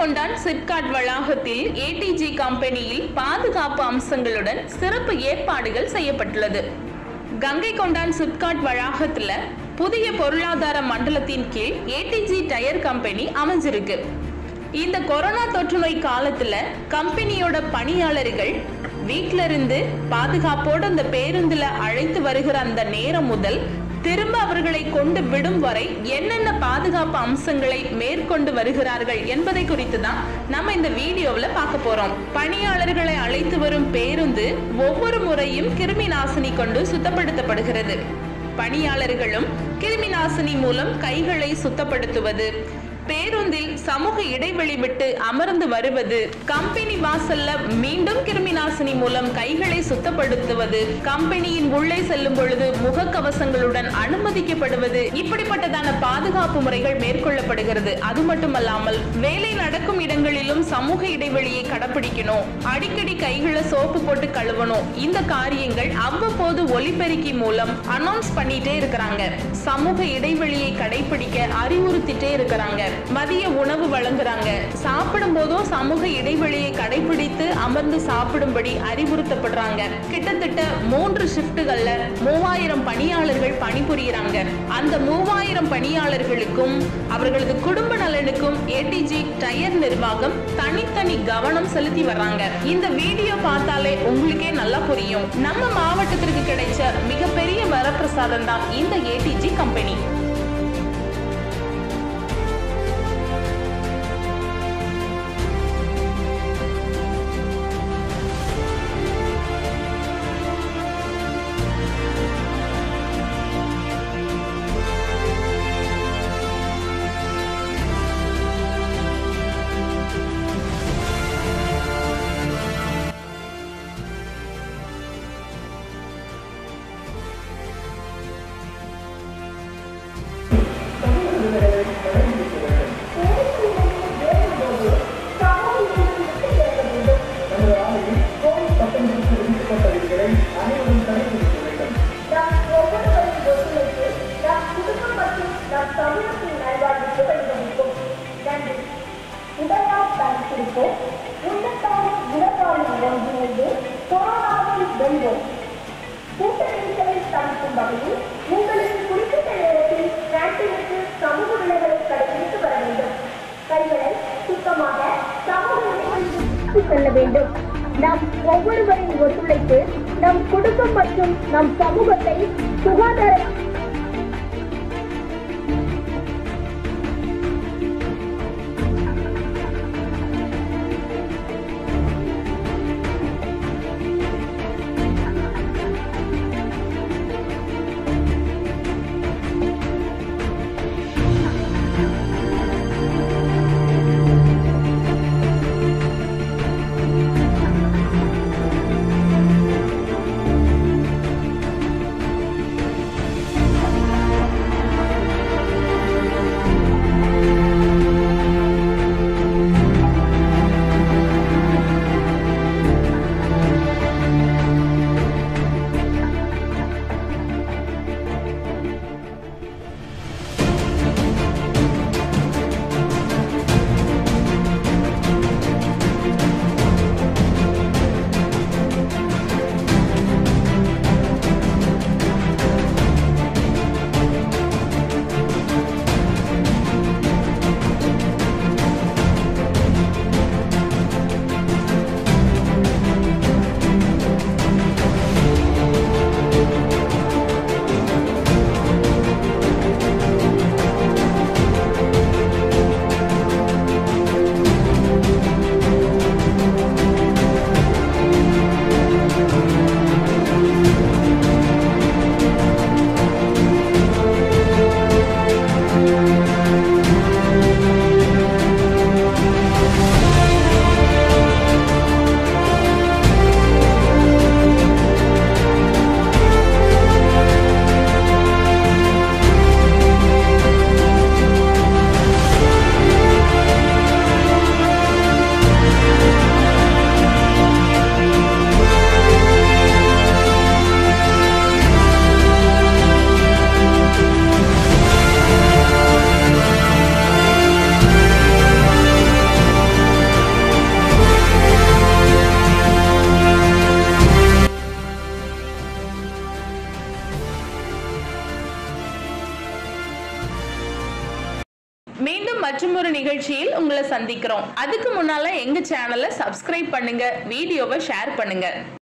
கொண்டான் சிப்காட் வளாகத்தில் ஏடிஜி கம்பெனியில் பாதுகாப்பு அம்சங்களுடன் சிறப்பு ஏற்பாடுகள் செய்யப்பட்டுள்ளது கங்கை கொண்டான் சிப்காட் வளாகத்துல புதிய பொருளாதார மண்டலத்தின் கீழ் ஏடிஜி டயர் கம்பெனி அமைஞ்சிருக்கு இந்த கொரோனா தொற்று நோய் காலத்துல கம்பெனியோட பணியாளர்கள் வீட்ல இருந்து பாதுகாப்போட அந்த பேருந்துல அழைத்து வருகிற அந்த நேரம் முதல் திரும்ப அவர்களை கொண்டு விடும் வரை என்னென்ன பாதுகாப்பு அம்சங்களை மேற்கொண்டு வருகிறார்கள் என்பதை குறித்து தான் நம்ம இந்த வீடியோவில் பார்க்க போறோம் பணியாளர்களை அழைத்து வரும் பேருந்து ஒவ்வொரு முறையும் கிருமி நாசினி கொண்டு சுத்தப்படுத்தப்படுகிறது பணியாளர்களும் கிருமி நாசினி மூலம் கைகளை சுத்தப்படுத்துவது பேருந்தில் சமூக இடைவெளி விட்டு அமர்ந்து வருவது கம்பெனி வாசல்ல மீண்டும் கிருமி நாசினி மூலம் கைகளை சுத்தப்படுத்துவது கம்பெனியின் உள்ளே செல்லும் பொழுது முகக்கவசங்களுடன் அனுமதிக்கப்படுவது இப்படிப்பட்டதான பாதுகாப்பு முறைகள் மேற்கொள்ளப்படுகிறது அது மட்டுமல்லாமல் வேலை நடக்கும் இடங்களிலும் சமூக இடைவெளியை கடைபிடிக்கணும் அடிக்கடி கைகளை சோப்பு போட்டு கழுவணும் இந்த காரியங்கள் அவ்வப்போது ஒலிபெருக்கி மூலம் அனௌன்ஸ் பண்ணிட்டே இருக்கிறாங்க சமூக இடைவெளியை கடைபிடிக்க அறிவுறுத்திட்டே இருக்கிறாங்க மதிய உணவு வழங்குறாங்க சாப்பிடும் போதும் சமூக இடைவெளியை கடைபிடித்து அமர்ந்து சாப்பிடும்படி அறிவுறுத்தப்படுறாங்க கிட்டத்தட்ட மூன்று ஷிப்டுகள்ல மூவாயிரம் பணியாளர்கள் பணிபுரியுறாங்க அந்த மூவாயிரம் பணியாளர்களுக்கும் அவர்களது குடும்ப நலனுக்கும் ஏடிஜி டயர் நிர்வாகம் தனித்தனி கவனம் செலுத்தி வர்றாங்க இந்த வீடியோ பார்த்தாலே உங்களுக்கே நல்லா புரியும் நம்ம மாவட்டத்திற்கு கிடைச்ச மிகப்பெரிய வரப்பிரசாதம் தான் இந்த ஏடிஜி கம்பெனி நாம் ஒவ்வொருவரின் ஒத்துழைப்பு நம் குடும்பம் மற்றும் நம் சமூகத்தின் நல்வாழ்வுக்கு வழிவகுக்கும் நன்றி இதனால் தனித்திருப்போம் உன்னத்தான குணத்தான ஒன்றிணைந்து கொரோனாவை வெல்வோம் கூட்டணிகளை தடுக்கும் வகையில் உங்களுக்கு குறிப்பிட்ட நேரத்தில் கேண்டீனுக்கு சமூக விலைகளை கடைபிடித்து வர வேண்டும் கைகளை சுத்தமாக சமூக விலைகளில் செல்ல வேண்டும் நாம் ஒவ்வொருவரின் ஒத்துழைப்பு நம் குடும்பம் மற்றும் நம் சமூகத்தை சுகாதார மீண்டும் மற்றொரு நிகழ்ச்சியில் உங்களை சந்திக்கிறோம் அதுக்கு முன்னால எங்க சேனலை சப்ஸ்கிரைப் பண்ணுங்க வீடியோவை ஷேர் பண்ணுங்க